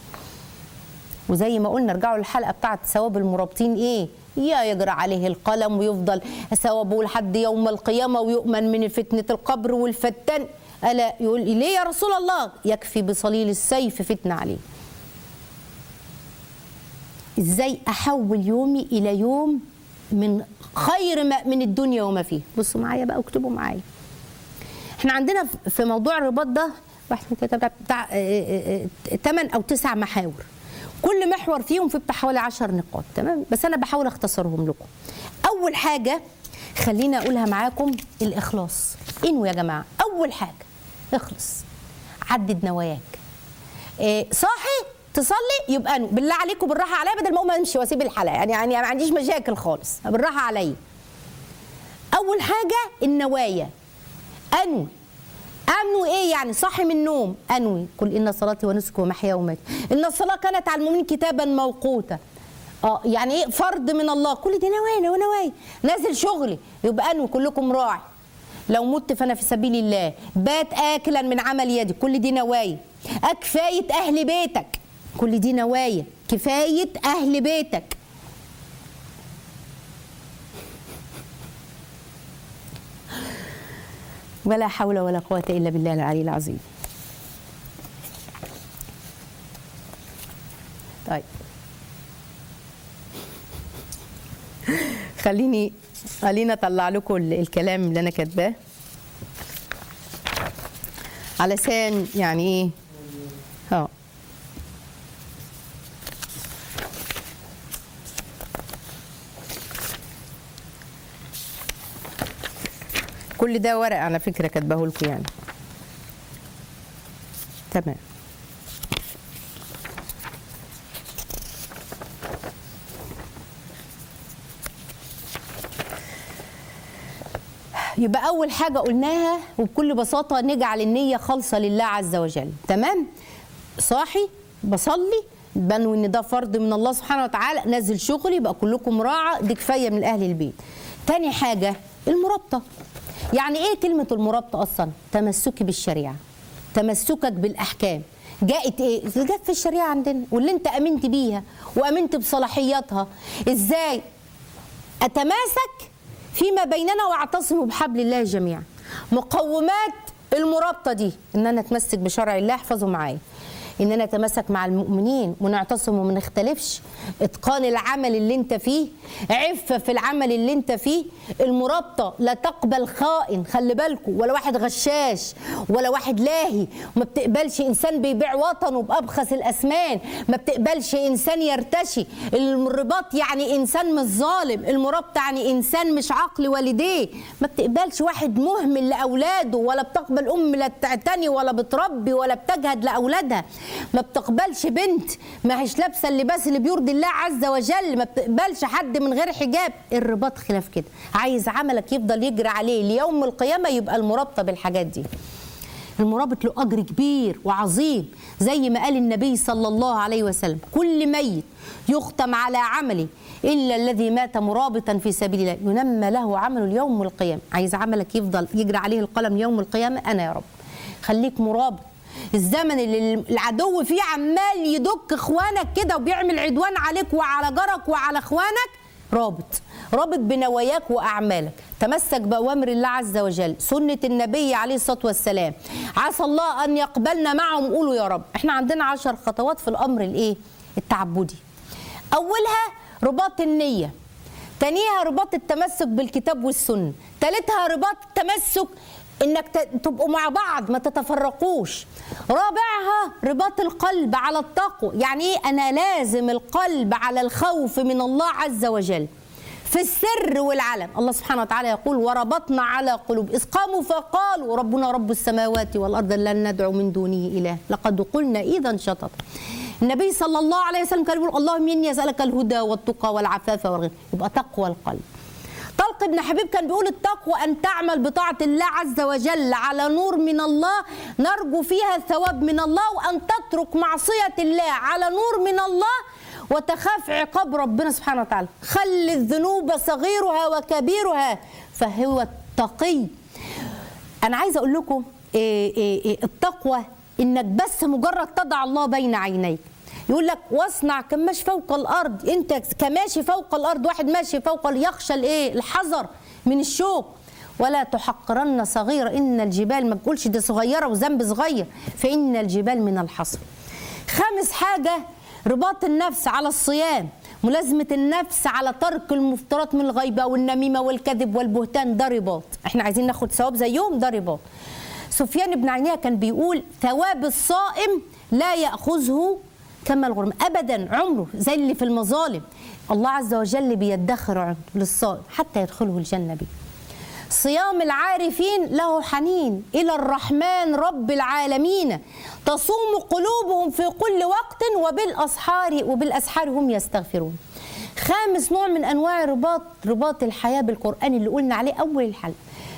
وزي ما قلنا ارجعوا للحلقه بتاعت ثواب المرابطين ايه يا يجرى عليه القلم ويفضل ثوابه لحد يوم القيامه ويؤمن من فتنه القبر والفتان الا يقول ليه يا رسول الله يكفي بصليل السيف فتنه عليه ازاي احول يومي الى يوم من خير ما من الدنيا وما فيه بصوا معايا بقى واكتبوا معايا احنا عندنا في موضوع الرباط ده واحد اتنين تلاته بتاع- بتاع 8 او 9 محاور كل محور فيهم في بتاع حوالي 10 نقاط تمام بس انا بحاول اختصرهم لكم اول حاجه خليني اقولها معاكم الاخلاص انوي يا جماعه اول حاجه اخلص عدد نواياك إيه، صاحي تصلي يبقى انوي بالله عليكم بالراحه عليا بدل ما اقوم امشي واسيب الحلقه يعني يعني ما عنديش مشاكل خالص بالراحه عليا اول حاجه النوايا انوي انوي ايه يعني صاحي من النوم انوي قل ان صلاتي ونسكي ومحياي ومماتي ان الصلاه كانت على المؤمنين كتابا موقوتا اه يعني ايه فرض من الله كل دي نوايا نوايا نازل شغلي يبقى انوي كلكم راعي لو مت فانا في سبيل الله بات اكلا من عمل يدي كل دي نوايا كفايه اهل بيتك كل دي نوايا كفايه اهل بيتك ولا حول ولا قوة إلا بالله العلي العظيم طيب خليني خليني اطلع لكم ال- الكلام اللي انا كاتباه علشان يعني ايه اه كل ده ورق على فكره كاتباه لكم يعني تمام يبقى اول حاجه قلناها وبكل بساطه نجعل النيه خالصه لله عز وجل تمام صاحي بصلي بنوي ان ده فرض من الله سبحانه وتعالى نازل شغلي يبقى كلكم راعى دي كفايه من اهل البيت تاني حاجه المرابطه يعني ايه كلمه المرابطه اصلا تمسكي بالشريعه تمسكك بالاحكام جاءت ايه جت في الشريعه عندنا واللي انت امنت بيها وامنت بصلاحياتها ازاي اتماسك فيما بيننا واعتصموا بحبل الله جميعا مقومات المرابطه دي ان انا اتمسك بشرع الله احفظوا معايا ان انا اتمسك مع المؤمنين ونعتصم وما نختلفش اتقان العمل اللي انت فيه عفه في العمل اللي انت فيه المرابطه لا تقبل خائن خلي بالكم ولا واحد غشاش ولا واحد لاهي ما بتقبلش انسان بيبيع وطنه بابخس الاسمان ما بتقبلش انسان يرتشي الرباط يعني انسان مش ظالم المرابطه يعني انسان مش عقل والديه ما بتقبلش واحد مهمل لاولاده ولا بتقبل ام لا تعتني ولا بتربي ولا بتجهد لاولادها ما بتقبلش بنت ما هيش لابسه اللباس اللي بيرضي الله عز وجل ما بتقبلش حد من غير حجاب الرباط خلاف كده عايز عملك يفضل يجري عليه ليوم القيامه يبقى المرابطه بالحاجات دي المرابط له اجر كبير وعظيم زي ما قال النبي صلى الله عليه وسلم كل ميت يختم على عمله الا الذي مات مرابطا في سبيل الله ينمى له عمله اليوم والقيامه عايز عملك يفضل يجري عليه القلم يوم القيامه انا يا رب خليك مرابط الزمن اللي العدو فيه عمال يدك اخوانك كده وبيعمل عدوان عليك وعلى جارك وعلى اخوانك رابط رابط بنواياك واعمالك تمسك باوامر الله عز وجل سنه النبي عليه الصلاه والسلام عسى الله ان يقبلنا معهم قولوا يا رب احنا عندنا عشر خطوات في الامر الايه التعبدي اولها رباط النيه تانيها رباط التمسك بالكتاب والسنه تالتها رباط التمسك انك تبقوا مع بعض ما تتفرقوش رابعها رباط القلب على التقوى يعني ايه انا لازم القلب على الخوف من الله عز وجل في السر والعلن الله سبحانه وتعالى يقول وربطنا على قلوب إذ قاموا فقالوا ربنا رب السماوات والأرض لن ندعو من دونه إله لقد قلنا إذا شطط النبي صلى الله عليه وسلم كان يقول اللهم إني أسألك الهدى والتقى والعفاف والغنى يبقى تقوى القلب طلق بن حبيب كان بيقول التقوى أن تعمل بطاعة الله عز وجل على نور من الله نرجو فيها الثواب من الله وأن تترك معصية الله على نور من الله وتخاف عقاب ربنا سبحانه وتعالى خل الذنوب صغيرها وكبيرها فهو التقي أنا عايزة أقول لكم إيه إيه إيه التقوى إنك بس مجرد تضع الله بين عينيك يقول لك واصنع كماش فوق الارض انت كماشي فوق الارض واحد ماشي فوق يخشى الايه الحذر من الشوك ولا تحقرن صغيرة إن الجبال ما تقولش دي صغيرة وذنب صغير فإن الجبال من الحصر خامس حاجة رباط النفس على الصيام ملازمة النفس على ترك المفترات من الغيبة والنميمة والكذب والبهتان ده رباط احنا عايزين ناخد ثواب زيهم ده رباط سفيان بن عينية كان بيقول ثواب الصائم لا يأخذه كما الغرم ابدا عمره زي اللي في المظالم الله عز وجل بيدخر عمره للصائم حتى يدخله الجنه به صيام العارفين له حنين الى الرحمن رب العالمين تصوم قلوبهم في كل وقت وبالاسحار وبالاسحار هم يستغفرون خامس نوع من انواع رباط رباط الحياه بالقران اللي قلنا عليه اول الحلقه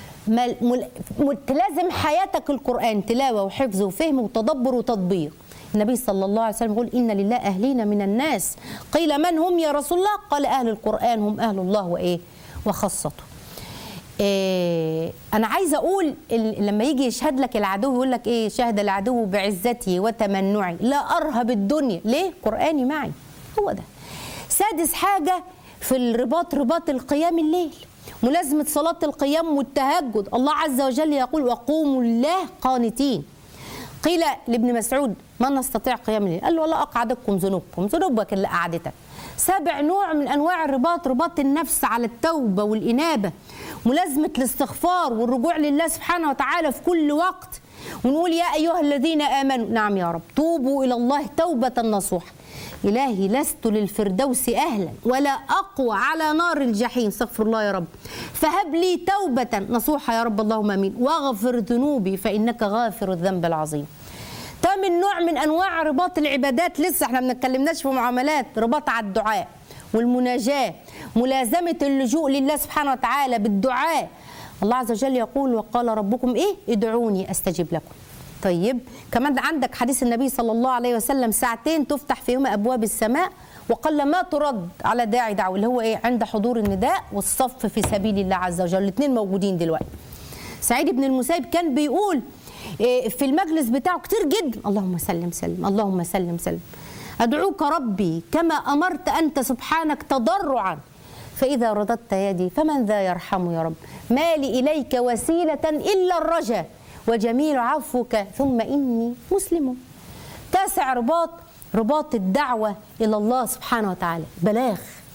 تلازم حياتك القران تلاوه وحفظ وفهم وتدبر وتطبيق النبي صلى الله عليه وسلم يقول إن لله أهلين من الناس قيل من هم يا رسول الله قال أهل القرآن هم أهل الله وإيه وخاصته إيه أنا عايزة أقول لما يجي يشهد لك العدو يقول لك إيه شهد العدو بعزتي وتمنعي لا أرهب الدنيا ليه قرآني معي هو ده سادس حاجة في الرباط رباط القيام الليل ملازمة صلاة القيام والتهجد الله عز وجل يقول وقوموا الله قانتين قيل لابن مسعود ما نستطيع قيام الليل قال له لا اقعدكم ذنوبكم ذنوبك اللي قعدتك سابع نوع من انواع الرباط رباط النفس على التوبه والانابه ملازمه الاستغفار والرجوع لله سبحانه وتعالى في كل وقت ونقول يا ايها الذين امنوا نعم يا رب توبوا الى الله توبه نصوحه إلهي لست للفردوس أهلا ولا أقوى على نار الجحيم استغفر الله يا رب فهب لي توبة نصوحة يا رب اللهم أمين واغفر ذنوبي فإنك غافر الذنب العظيم تامن نوع من أنواع رباط العبادات لسه احنا ما بنتكلمناش في معاملات رباط على الدعاء والمناجاة ملازمة اللجوء لله سبحانه وتعالى بالدعاء الله عز وجل يقول وقال ربكم إيه ادعوني أستجب لكم طيب كمان عندك حديث النبي صلى الله عليه وسلم ساعتين تفتح فيهما ابواب السماء وقل ما ترد على داعي دعوه اللي هو ايه عند حضور النداء والصف في سبيل الله عز وجل الاثنين موجودين دلوقتي سعيد بن المسيب كان بيقول إيه، في المجلس بتاعه كتير جدا اللهم سلم سلم اللهم سلم سلم ادعوك ربي كما امرت انت سبحانك تضرعا فاذا رددت يدي فمن ذا يرحم يا رب ما لي اليك وسيله الا الرجا وجميل عفوك ثم اني مسلم تاسع رباط رباط الدعوه الى الله سبحانه وتعالى بلاغ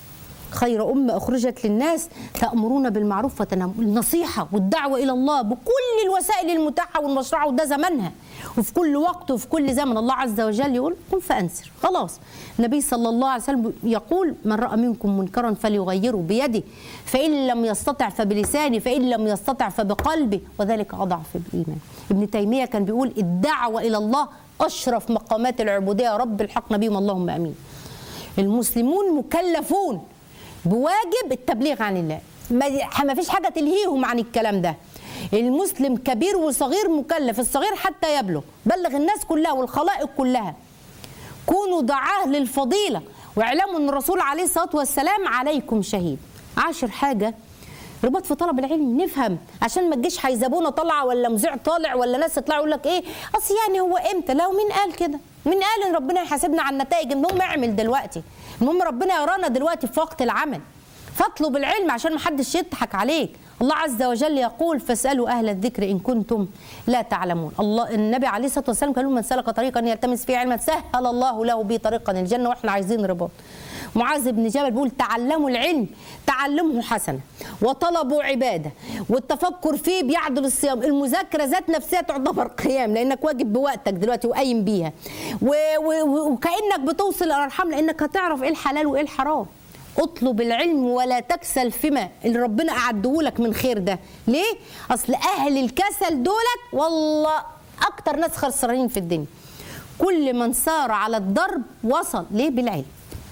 خير أمة أخرجت للناس تأمرون بالمعروف وتنهون النصيحة والدعوة إلى الله بكل الوسائل المتاحة والمشروعة وده زمانها وفي كل وقت وفي كل زمن الله عز وجل يقول قم فأنذر خلاص النبي صلى الله عليه وسلم يقول من رأى منكم منكرا فليغيره بيده فإن لم يستطع فبلسانه فإن لم يستطع فبقلبه وذلك أضعف الإيمان ابن تيمية كان بيقول الدعوة إلى الله أشرف مقامات العبودية رب الحقنا بهم اللهم أمين المسلمون مكلفون بواجب التبليغ عن الله ما ما فيش حاجه تلهيهم عن الكلام ده المسلم كبير وصغير مكلف الصغير حتى يبلغ بلغ الناس كلها والخلائق كلها كونوا دعاه للفضيله واعلموا ان الرسول عليه الصلاه والسلام عليكم شهيد عاشر حاجه رباط في طلب العلم نفهم عشان ما تجيش حيزبونه طالعه ولا مذيع طالع ولا ناس تطلع يقول لك ايه اصل يعني هو امتى لا مين قال كده مين قال ان ربنا يحاسبنا على النتائج المهم اعمل دلوقتي المهم ربنا يرانا دلوقتي في وقت العمل فاطلب العلم عشان ما حدش يضحك عليك الله عز وجل يقول فاسالوا اهل الذكر ان كنتم لا تعلمون الله النبي عليه الصلاه والسلام قال من سلك طريقا يلتمس فيه علما سهل الله له به طريقا الجنه واحنا عايزين رباط معاذ بن جبل بيقول تعلموا العلم تعلمه حسنه وطلبوا عباده والتفكر فيه بيعدل الصيام المذاكره ذات نفسها تعتبر قيام لانك واجب بوقتك دلوقتي وقايم بيها و... و... وكانك بتوصل الارحام لانك هتعرف ايه الحلال وايه الحرام اطلب العلم ولا تكسل فيما اللي ربنا اعده لك من خير ده ليه اصل اهل الكسل دولت والله اكتر ناس خسرانين في الدنيا كل من سار على الضرب وصل ليه بالعلم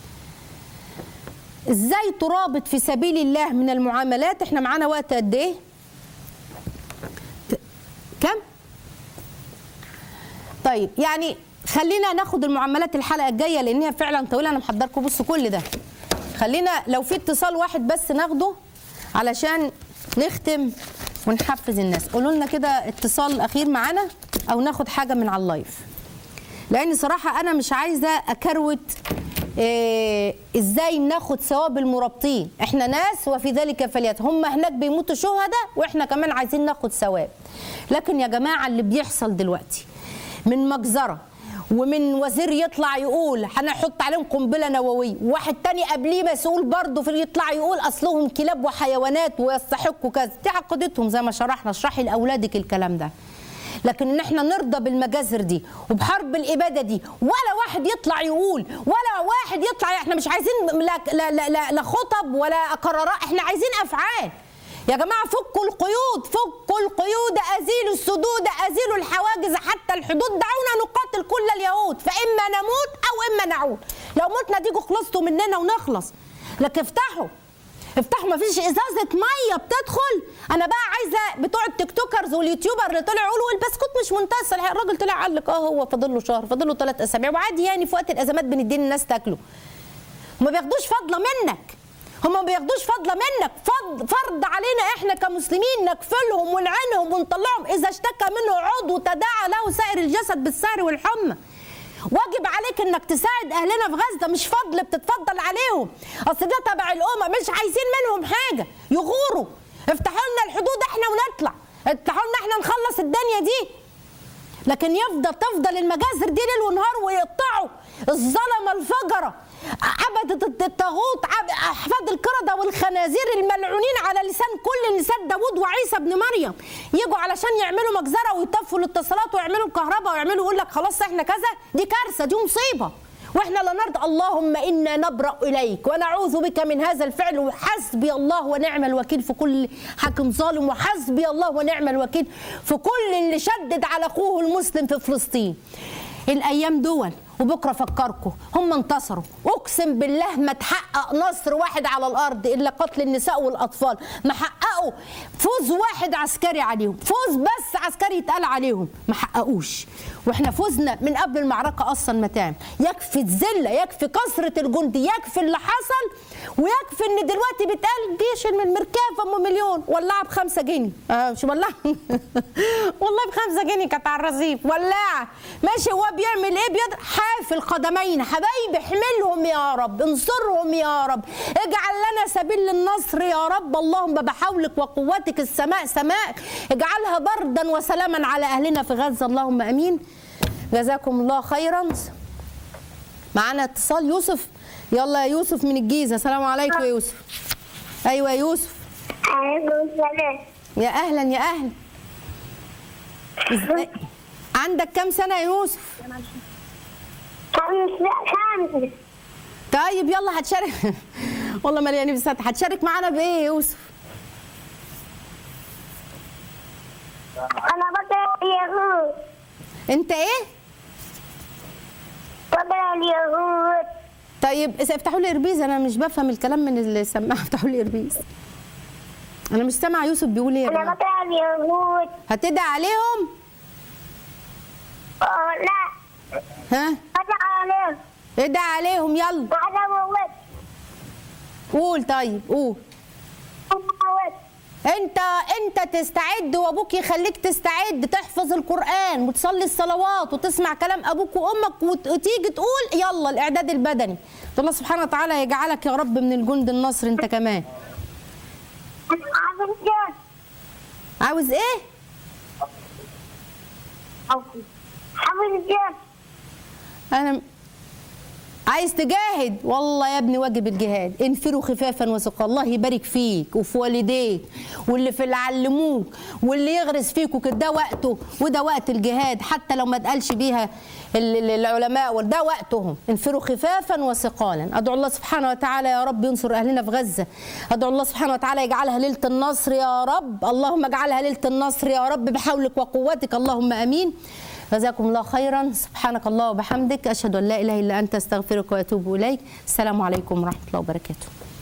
ازاي ترابط في سبيل الله من المعاملات احنا معانا وقت قد ايه كم طيب يعني خلينا ناخد المعاملات الحلقه الجايه لان هي فعلا طويله انا محضركم بصوا كل ده خلينا لو في اتصال واحد بس ناخده علشان نختم ونحفز الناس قولوا لنا كده اتصال اخير معانا او ناخد حاجه من على اللايف لان صراحه انا مش عايزه اكروت إيه ازاي ناخد ثواب المرابطين احنا ناس وفي ذلك فليت هم هناك بيموتوا شهداء واحنا كمان عايزين ناخد ثواب لكن يا جماعه اللي بيحصل دلوقتي من مجزره ومن وزير يطلع يقول هنحط عليهم قنبله نوويه وواحد تاني قبليه مسؤول برضه في يطلع يقول اصلهم كلاب وحيوانات ويستحقوا كذا دي عقيدتهم زي ما شرحنا اشرحي لاولادك الكلام ده لكن ان احنا نرضى بالمجازر دي وبحرب الاباده دي ولا واحد يطلع يقول ولا واحد يطلع احنا مش عايزين لا لا لا, لا, لا خطب ولا قرارات احنا عايزين افعال يا جماعه فكوا القيود فكوا القيود ازيلوا السدود ازيلوا الحواجز حتى الحدود دعونا نقاتل كل اليهود فاما نموت او اما نعود لو متنا تيجوا خلصتوا مننا ونخلص لكن افتحوا افتحوا ما فيش ازازه ميه بتدخل انا بقى عايزه بتوع التيك توكرز واليوتيوبر اللي طلعوا يقولوا البسكوت مش منتصر الراجل طلع قال لك اه هو فاضل له شهر فاضل له ثلاث اسابيع وعادي يعني في وقت الازمات بندي الناس تاكله ما بياخدوش فضله منك هم ما بياخدوش فضله منك فض فرض علينا احنا كمسلمين نكفلهم ونعينهم ونطلعهم اذا اشتكى منه عضو تداعى له سائر الجسد بالسهر والحمى واجب عليك انك تساعد اهلنا في غزه مش فضل بتتفضل عليهم اصل ده تبع الامم مش عايزين منهم حاجه يغوروا افتحوا لنا الحدود احنا ونطلع افتحوا لنا احنا نخلص الدنيا دي لكن يفضل تفضل المجازر دي ليل ونهار ويقطعوا الظلمه الفجره عبدة الطاغوت احفاد القرده والخنازير الملعونين على لسان كل لسان داوود وعيسى ابن مريم يجوا علشان يعملوا مجزره ويطفوا الاتصالات ويعملوا الكهرباء ويعملوا يقول لك خلاص احنا كذا دي كارثه دي مصيبه واحنا لا نرضى اللهم انا نبرا اليك ونعوذ بك من هذا الفعل وحسبي الله ونعم الوكيل في كل حاكم ظالم وحسبي الله ونعم الوكيل في كل اللي شدد على اخوه المسلم في فلسطين الايام دول وبكره فكركم هم انتصروا اقسم بالله ما تحقق نصر واحد على الارض الا قتل النساء والاطفال ما حققوا فوز واحد عسكري عليهم فوز بس عسكري يتقال عليهم ما حققوش واحنا فزنا من قبل المعركه اصلا ما تعمل يكفي الذله يكفي كثره الجند يكفي اللي حصل ويكفي ان دلوقتي بيتقال جيش من المركافه ام مليون ولعها بخمسة جنيه اه مش ولعها والله بخمسة جنيه كانت على الرصيف ولاعه ماشي هو بيعمل ايه بيضرب حافي القدمين حبايبي احملهم يا رب انصرهم يا رب اجعل لنا سبيل للنصر يا رب اللهم بحولك وقوتك السماء سماء اجعلها بردا وسلاما على اهلنا في غزه اللهم امين جزاكم الله خيرا معانا اتصال يوسف يلا يا يوسف من الجيزه السلام عليكم يا يوسف ايوه يا يوسف عليكم السلام يا اهلا يا اهلا إزاي- عندك كام سنه يا يوسف خمس خمس طيب يلا هتشارك والله مليانه بسات هتشارك معانا بايه يا يوسف أنا بقرأ اليهود انت ايه بقرأ اليهود طيب إذا افتحوا لي اربيز انا مش بفهم الكلام من السماعه افتحوا لي اربيز انا مش سامع يوسف بيقول ايه يا أنا جماعه بقرأ اليهود هتدعي عليهم آه، لا ها بدأ عليهم ادعي عليهم يلا أنا موت قول طيب قول أنا موت انت انت تستعد وابوك يخليك تستعد تحفظ القران وتصلي الصلوات وتسمع كلام ابوك وامك وت- وتيجي تقول يلا الاعداد البدني الله سبحانه وتعالى يجعلك يا رب من الجند النصر انت كمان أنا عاوز جد عاوز ايه عاوز جد انا عايز تجاهد والله يا ابني واجب الجهاد انفروا خفافا وثقا الله يبارك فيك وفي والديك واللي في اللي علموك واللي يغرس فيك وكده ده وقته وده وقت الجهاد حتى لو ما اتقالش بيها ال- ال- العلماء وده وقتهم انفروا خفافا وثقالا ادعو الله سبحانه وتعالى يا رب ينصر اهلنا في غزه ادعو الله سبحانه وتعالى يجعلها ليله النصر يا رب اللهم اجعلها ليله النصر يا رب بحولك وقوتك اللهم امين جزاكم الله خيرا سبحانك الله وبحمدك اشهد ان لا اله الا انت استغفرك واتوب اليك السلام عليكم ورحمه الله وبركاته